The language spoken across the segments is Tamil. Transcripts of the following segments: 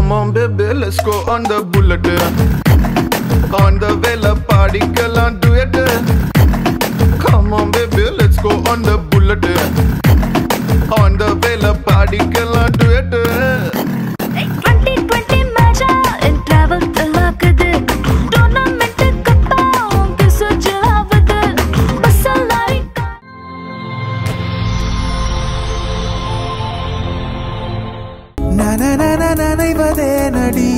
Come on baby, let's go on the bullet On the vela பாடிக்கலாம் duet Come on baby, let's go on the bullet On the vela பாடிக்கலாம் duet டுவெண்ட்டி டுவெண்ட்டி மேட்சா என் டிராவல் தில்லாக்குது டோர்னமெண்ட் கப்பா உங்க சுஜாவது மசாலாய் நனநன நனைவதே நடி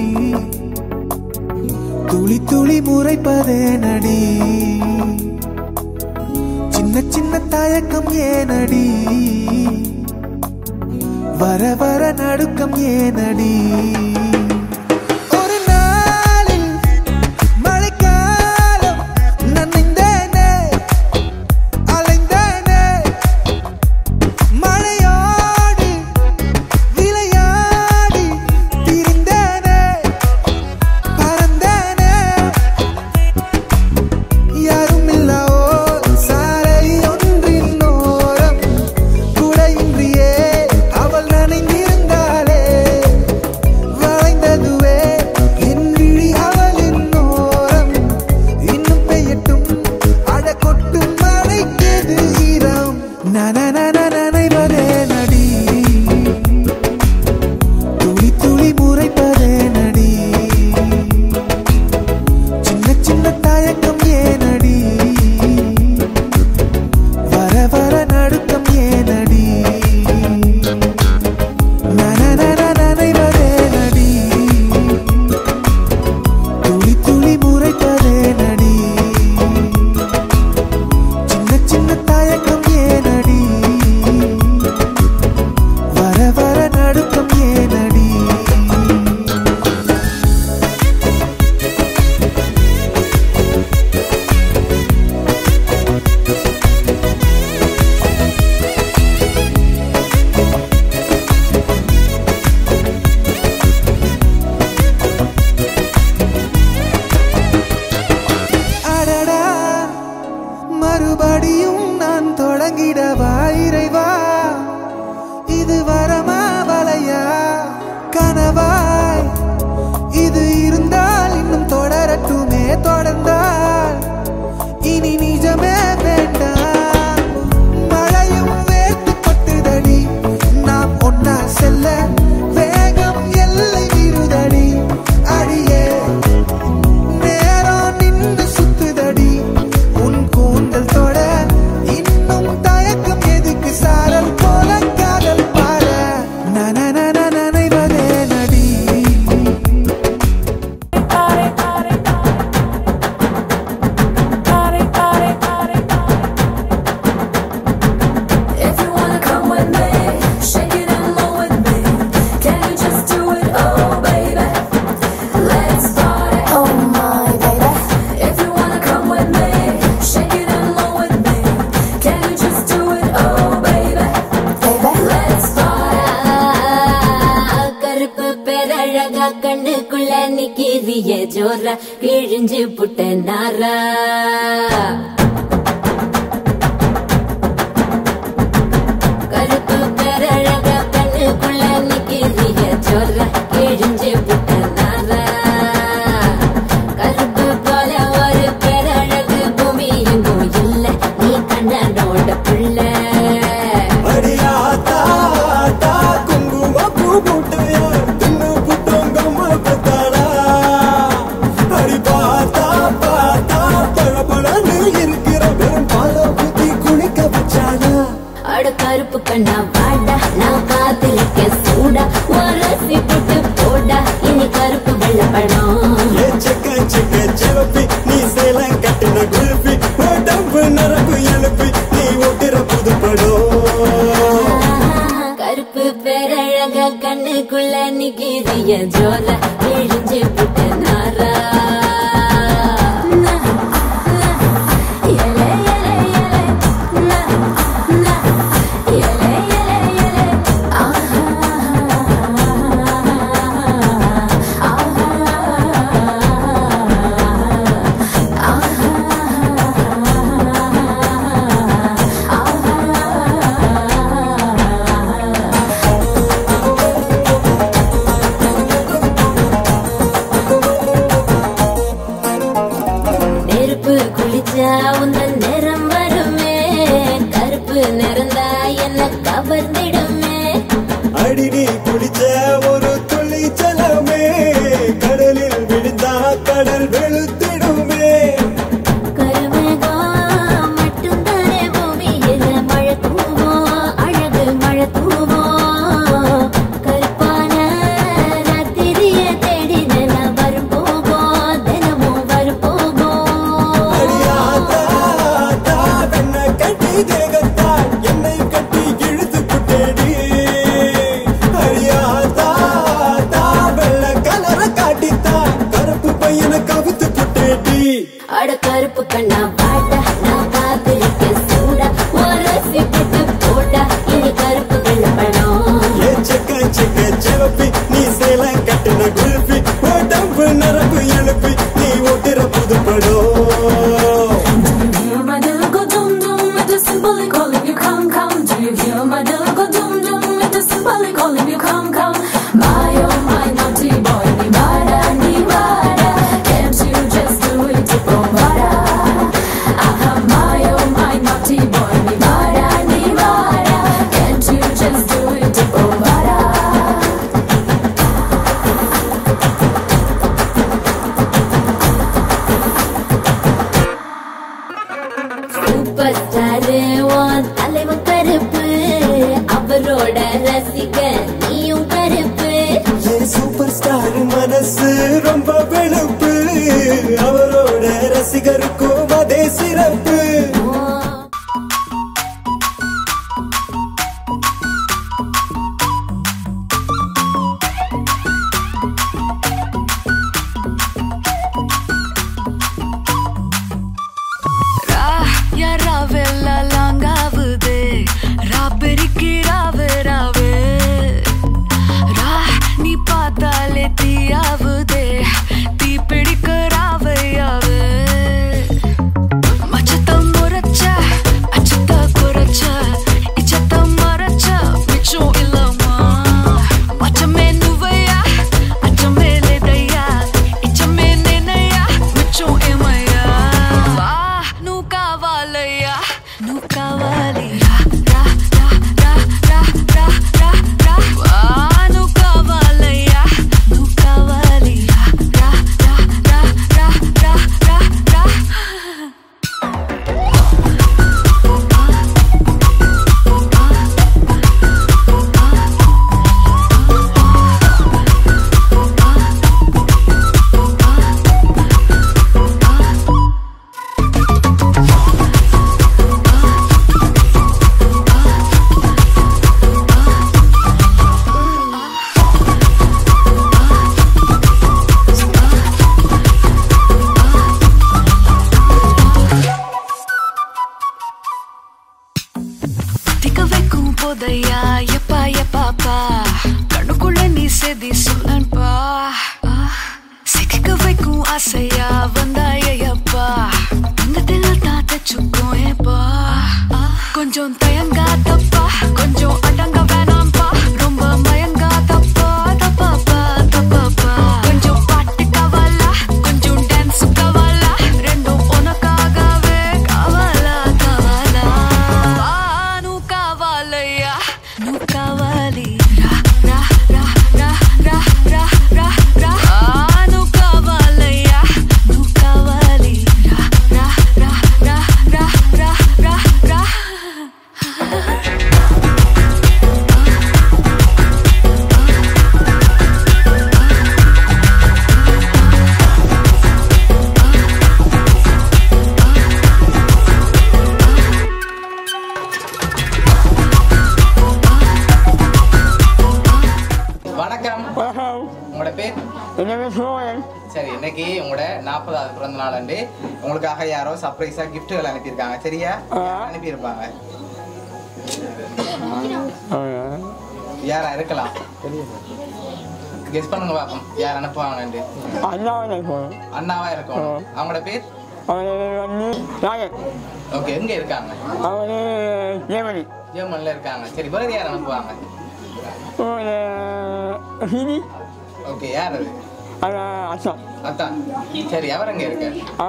துளி துளி முறைப்பதே நடி சின்ன சின்ன தயக்கம் ஏனடி வர வர நடுக்கம் ஏனடி ஒரு நாளில் மழைக்காலம் நனைந்தேனே அலைந்தேனே மழையோடு விளையாடி திரிந்தேனே பறந்தேனே யாருமில்லா ஓர் சாலை ஒன்றின் ஓரம் குடையின்றியே அவள் நனைந்திருந்தாளே வளைந்ததுவே என் விழி அவளின் ஓரம் இன்னும் பெய்யட்டும் அழ கொட்டும் மழைக்கெது ஈரம் நன நனைவதே நடி துளி துளி முறைப்பதே நடி சின்ன சின்ன தயக்கம் ஏனடி வர வர நடுக்கம் ஏனடி நனநன நனைவதே நடி துளி துளி முறைப்பதே நடி சின்ன சின்ன தயக்கம் ஏனடி வர வர நடுக்கம் ஏனடி அடடா மறுபடியும் நான் தொடங்கிடவா இறைவா இது வரமா வலையா கனவாய் இது இருந்தால் இன்னும் தொடரட்டுமே தொடர்ந்தால் இனி நிஜமே வேண்டாம் மழையும் வேர்த்து கொட்டுதடி நாம் ஒன்னா செல்ல வேகம் எல்லை விருதடி அடியே நேரம் நின்று சுத்துதடி உன் கூந்தல் தொட இன்னும் தயக்கம் எதுக்கு சாரல் போல காதல் பார நன நனைவதே நடி If you wanna come with me, shake it and roll with me. Can you just do it, oh baby? Let's party, oh my baby. If you wanna come with me, shake it and roll with me. Can you just do it, oh baby? Baby, let's party. கருப்பு பேரழகா கண்ணுக்குள்ள நிக்கிறிய ஜோர கிழிஞ்சு புட்ட நாரா கருப்பு பேரழகா கண்ணுக்குள்ள நிக்கிறிய ஜோர கிழிஞ்சு புட்ட நாரா கருப்பு போல ஒரு பேரழகு பூமி எங்கும் இல்ல நீ கண்ணனோட பிள்ளை அடியாத்தா ஆத்தா குங்கும பூ போட்டையா தின்னு புத்தங்கம்மா பத்தாடா அடி பார்த்தா பார்த்தா பழபழன்னு இருக்கிற வெறும் பால ஊத்தி குளிக்க வச்சாடா அட கருப்பு கண்ணா வாடா நான் காத்திருக்க சூடா உரசி போட்டு போடா இனி கருப்பு வெள்ள படம் ஏ செக்க செக்க செவப்பி நீ சேலம் கட்டின குல்பி உடம்பு நரம்பு எழுப்பி நீ ஓட்டுற புது படம் கருப்பு பேரழக கண்ணுக்குள்ள நிக்கிறிய ஜோல கிழிஞ்சு புட்ட நாரா Yele, yele, yele. Na, na. Yele, yele, yele. ஆஹா. ஆஹா. ஆஹா. துளி ஜலமே கடலில் விழுந்தா கடல் வெளுத்திடுமே கருமேகம் மட்டும்தானே பூமியில மழை தூவும், அழகு மழை தூவும். கருப்பான ராத்திரிய தேடி நிலம் வரும் போகும், தினமும் வரும் போகும். அடியாத்தா, தா, வெண்ணை கட்டி தேகத்தால் என்னை கட்டி இழுத்து புட்டேடி. அடியாத்தா, தா, வெள்ளை கலர காட்டித்தான் கருப்பு பையனை கவுத்து புட்டேடி. அட கருப்பு கண்ணா பாட்டா நான் காத்திருக்கேன் சூடா ஒரு சிப்பிட்டு போட்டா இனி கருப்பு வெள்ளப்படம் ஏ செக்க செக்க சிவப்பி, நீ சேலை கட்டின குல்ஃபி, உடம்பு நரம்பு எழுப்பி, நீ ஓட்டுற புது படம் Do you hear my little go dum dum? It is simply calling you come come. Do you hear my little go dum dum? It is simply calling you come come. My oh my naughty boy, ni vada ni vada. Can't you just do it to provada? Aha, my oh my naughty boy, ni vada ni vada. Can't you just do it to provada? Super star உன் தலைவன் கருப்பு அவரோட ரசிகன் நீயும் கருப்பு ஏ சூப்பர் ஸ்டார் மனசு ரொம்ப வெளுப்பு அவரோட ரசிகருக்கும் அதே சிறப்பு ரா யாராவெல்லாம் லாங்காவுது ராபெரிக்கு ராவு ராவு ரா நீ பார்த்தாலே தீயாவுதே தீ பிடிக்க ராவையாவு மச்சத்தம் முறைச்ச அச்சத்த குறைச்ச இச்சத்தம் மறைச்ச மிச்சம் இல்லம்மா மச்சமே நுவையா அச்சமே లేదయ్యా ఇచ్చమే నేనయ్యా మిచ్చం ఏమయ్యా వా నువ్వు కావాలయ్యా నువ్వు కావాలి రా రా రా రా రా రా రా వా నువ్వు కావాలయ్యా నువ్వు కావాలి రా రా రా రా రా రా రా రా திக்க வைக்கும் போதையா எப்பா எப்பாப்பா கண்ணுக்குள்ள நீ செதி சொல்லன்பா சிக்க வைக்கும் ஆசையா வந்தாயப்பா தங்கத்தில் தான் தச்சுக்கும் ஏப்பா கொஞ்சம் தயங்காதப்பா கொஞ்சம் அடங்க வேணாம்பா ரொம்ப மயங்காதப்பா தப்பாப்பா தப்பாப்பா கொஞ்சம் பாட்டு கவலா கொஞ்சம் டான்ஸ் கவலா ரெண்டும் உனக்காகவே கவலா கவலா నువ్వు కావాలయ్యా నువ్వు కావాలి రా రా రా రా రా రా రా రా ఆ, నువ్వు కావాలయ్యా నువ్వు కావాలి రా రా రా రా రా రా రా రా வணக்கம் உங்களோட பேர் சரி இன்னைக்கு உங்களோட நாற்பதாவது பிறந்த நாள் அண்டு உங்களுக்காக யாரோ சர்ப்ரைஸா கிஃப்ட்டுகள் அனுப்பியிருக்காங்க சரியா அனுப்பியிருப்பாங்க யாரா இருக்கலாம் கெஸ் பண்ணுங்க பாப்போம் யார் அனுப்புவாங்கன்ட்டு அண்ணாவா இருக்கும் அவங்களோட பேர் ஓகே எங்க இருக்காங்க ஜெர்மன்ல இருக்காங்க சரி வேறு யார் அனுப்புவாங்க ஓகே யார் அது அத்தான் சரி அவர் எங்க இருக்க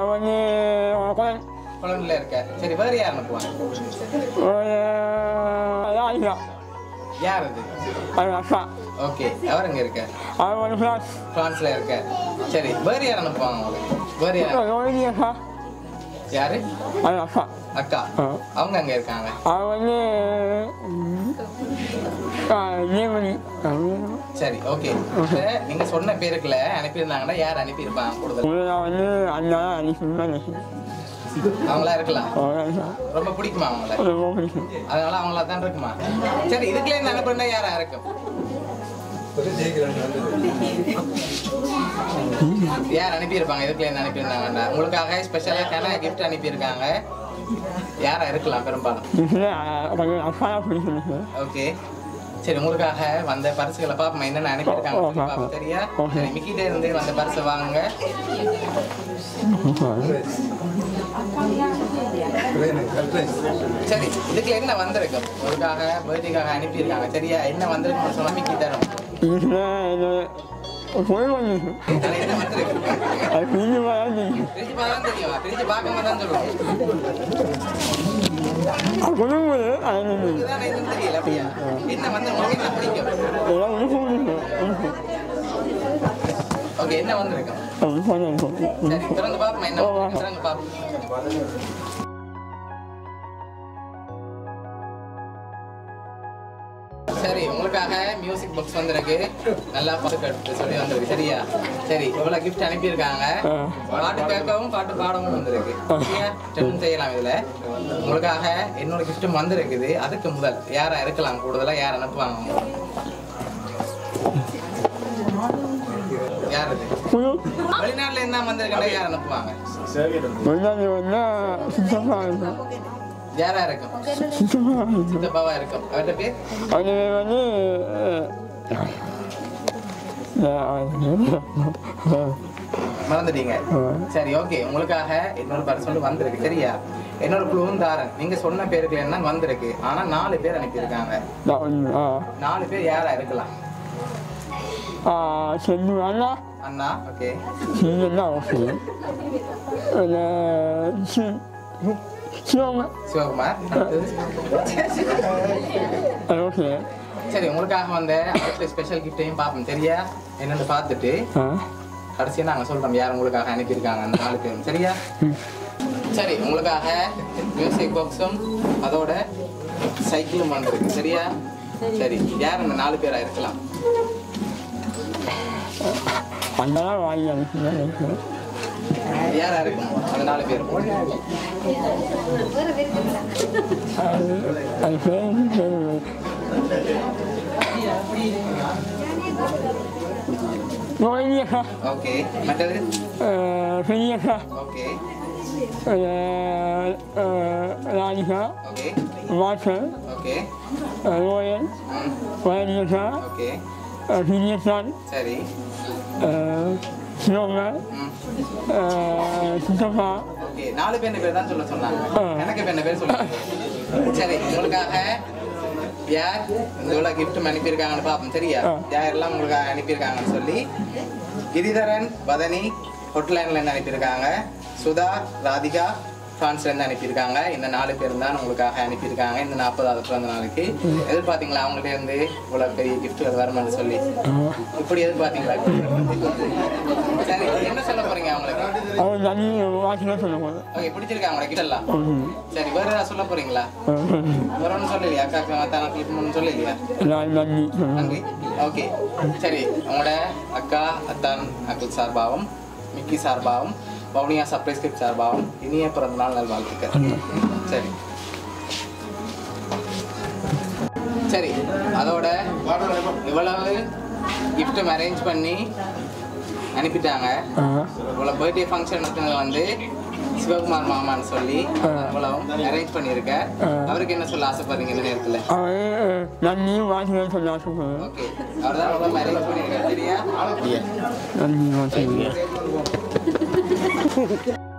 குழந்தைல இருக்க சரி வேறு யார் அனுப்புவாங்க யார் அது ஓகே அவர் எங்க இருக்க அவர் வந்து ஃப்ளாஸ் பிரான்ஸ்ல இருக்க சரி வேற யார் அனுப்புவாங்க உங்களுக்கு வேற யார் ரோஹிணி அக்கா யாரு அது அக்கா அக்கா ஆ. அவங்க அங்க இருக்காங்க அவர் வந்து ம், ஆ, ஜெயமணி அவங்க சரி ஓகே நீங்க சொன்ன பேருக்குள்ள அனுப்பியிருந்தாங்கன்னா யார் அனுப்பியிருப்பாங்க கூடுதல் நான் வந்து அண்ணா அனுப்பி அவங்களா இருக்கலாம் அவ்வளோதான் ரொம்ப பிடிக்குமா அவங்கள ரொம்ப பிடிக்கும் அதனால அவங்களா தான் இருக்குமா சரி இதுக்குள்ள இருந்து அனுப்புனா யாரா இருக்கும் யார் அனுப்பியிருப்பாங்க இதுக்குள்ள இருந்து அனுப்பியிருந்தாங்கண்ணா உங்களுக்காக ஸ்பெஷலாக கேன கிஃப்ட் அனுப்பியிருக்காங்க யாரா இருக்கலாம் பெரும்பாலும் இதில் கொஞ்சம் அக்காலாக பிடிக்கும் ஓகே சரி உங்களுக்காக வந்த பரிசுகளை பார்ப்போம் என்னென்ன அனுப்பியிருக்காங்க சொல்லி பார்ப்போம் சரியா சரி மிக்கிட்டே இருந்து வந்த பரிசு வாங்குங்க சரி இதுக்குள்ள என்ன வந்திருக்கு உங்களுக்காக பர்த்டேக்காக அனுப்பியிருக்காங்க சரியா என்ன வந்திருக்குன்னு சொன்னா மிக்கி தரும் இதில் இது போய் வந்துருக்கு அதுல என்ன வந்திருக்கு அது பிரிஞ்சு போதான் தெரியும் பிரிச்சு பார்த்தா தெரியுமா பிரிச்சு பார்க்காம தான் சொல்லுவோம் அது கொடுக்கும்போது அது நின்று இதுதான் இன்னும் தெரியல அப்படியா என்ன வந்து உங்களுக்கு என்ன பிடிக்கும் எல்லாம் உனக்கு பிடிக்கும் ஓகே என்ன வந்திருக்கு அது பண்ணிருக்கோம் சரி திறந்து பார்ப்போம் என்ன வந்திருக்கு. திறந்து பார்ப்போம் சரி உங்களுக்காக மியூசிக் பாக்ஸ் வந்திருக்கு நல்லா பாட்டு எடுத்து சொல்லி வந்திருக்கு சரியா சரி இவ்வளவு கிஃப்ட் அனுப்பியிருக்காங்க பாட்டு கேட்கவும் பாட்டு பாடவும் வந்திருக்கு சரியா ரெண்டும் செய்யலாம் இதுல உங்களுக்காக என்னோட கிஃப்ட்டும் வந்திருக்குது அதுக்கு முதல் யாரா இருக்கலாம் கூடுதலா யார் அனுப்புவாங்க யார் இது புது வெளிநாட்டுல என்ன வந்திருக்கா யார் அனுப்புவாங்க முன்னாடி வந்தால் சுத்தமாக இருக்கும் யாரா இருக்கும் சுத்தமாக இருக்கும் சித்தப்பாவா இருக்கும் அவர்கிட்ட பேர் அது வந்து மறந்துட்டீங்க சரி ஓகே உங்களுக்காக இன்னொரு பர்சன் வந்திருக்கு சரியா என்னோட குழுவும் தாரன் நீங்க சொன்ன பேருக்கு என்ன வந்திருக்கு ஆனா நாலு பேர் அனுப்பியிருக்காங்க நாலு பேர் யாரா இருக்கலாம் சென்று அண்ணா அண்ணா ஓகே செஞ்சா ஓகே சிவங்க சிவகுமார் ஓகே சரி உங்களுக்காக வந்த அடுத்த ஸ்பெஷல் கிஃப்டையும் பார்ப்போம் சரியா என்னன்னு பார்த்துட்டு கடைசியா நாங்க சொல்றோம் யார் உங்களுக்காக அனுப்பியிருக்காங்க அந்த நாலு பேரும் சரியா சரி உங்களுக்காக மியூசிக் பாக்ஸும் அதோட சைக்கிளும் வந்திருக்கு சரியா சரி யார் அந்த நாலு பேரா இருக்கலாம் அண்ணா வாங்கி அனுப்பிச்சு யாரா இருக்கும் அந்த நாலு பேரும் அது பேர் நோய்க்கா ஓகே மற்றது பெரியக்கா ஓகே ராணிகா ஓகே வாசல் ஓகே ரோயல் ம் வயலியக்கா ஓகே பெரியசான் சரி சிவங்க ம் சித்தப்பா ஓகே நாலு பேர் பேர் தான் சொல்ல சொன்னாங்க ஆ. எனக்கு இப்ப என்ன பேர் சொல்லுங்க சரி உங்களுக்காக யார் இந்த இவ்வளவு gift அனுப்பியிருக்காங்கன்னு பார்ப்போம் சரியா ஆ. யாரெல்லாம் உங்களுக்கு அனுப்பியிருக்காங்கன்னு சொல்லி கிரிதரன் வதனி ஹொட்லைன்ல இருந்து அனுப்பியிருக்காங்க சுதா ராதிகா பிரான்ஸ்ல இருந்து அனுப்பியிருக்காங்க இந்த நாலு பேர் தான் உங்களுக்காக அனுப்பியிருக்காங்க இந்த நாற்பதாவது பிறந்த நாளுக்கு எதிர்பார்த்தீங்களா அவங்கள்ட்ட இருந்து இவ்வளவு பெரிய கிஃப்ட் வருமானு சொல்லி இப்படி எதிர்பார்த்தீங்களா சரி என்ன சொல்ல போறீங்க அவங்களுக்கு அவர் நன்றி வாசல சொல்லுவாங்க ஓகே பிடிச்சிருக்கா உங்களை கிட்ட எல்லாம் சரி வேற ஏதாவது சொல்ல போறீங்களா வேற ஒன்றும் சொல்லலையா அக்கா மத்தான கிளிப்னு சொல்லலையா நான் நன்றி நன்றி ஓகே சரி உங்களோட அக்கா அத்தான் அங்கிள் சார்பாகவும் மிக்கி சார்பாகவும் வவுனியா சர்ப்ரைஸ் கிஃப்ட் சார்பாகவும் இனிய பிறந்த நாள் நல்வாழ்த்துக்கள் சரி சரி அதோட இவ்வளவு கிஃப்ட்டும் அரேஞ்ச் பண்ணி அனுப்பிட்டாங்க இவ்வளோ பர்த்டே ஃபங்க்ஷன் வந்து சிவகுமார் மாமான்னு சொல்லி இவ்வளவும் அரேஞ்ச் பண்ணியிருக்க அவருக்கு என்ன சொல்ல ஆசைப்படுறீங்க இந்த நேரத்தில் அவர் நன்றி வாசல சொல்ல ஆசைப்படுவேன் ஓகே அவர் தான் இவ்வளோ அரேஞ்ச் பண்ணியிருக்காரு சரியா நன்றி வாசல்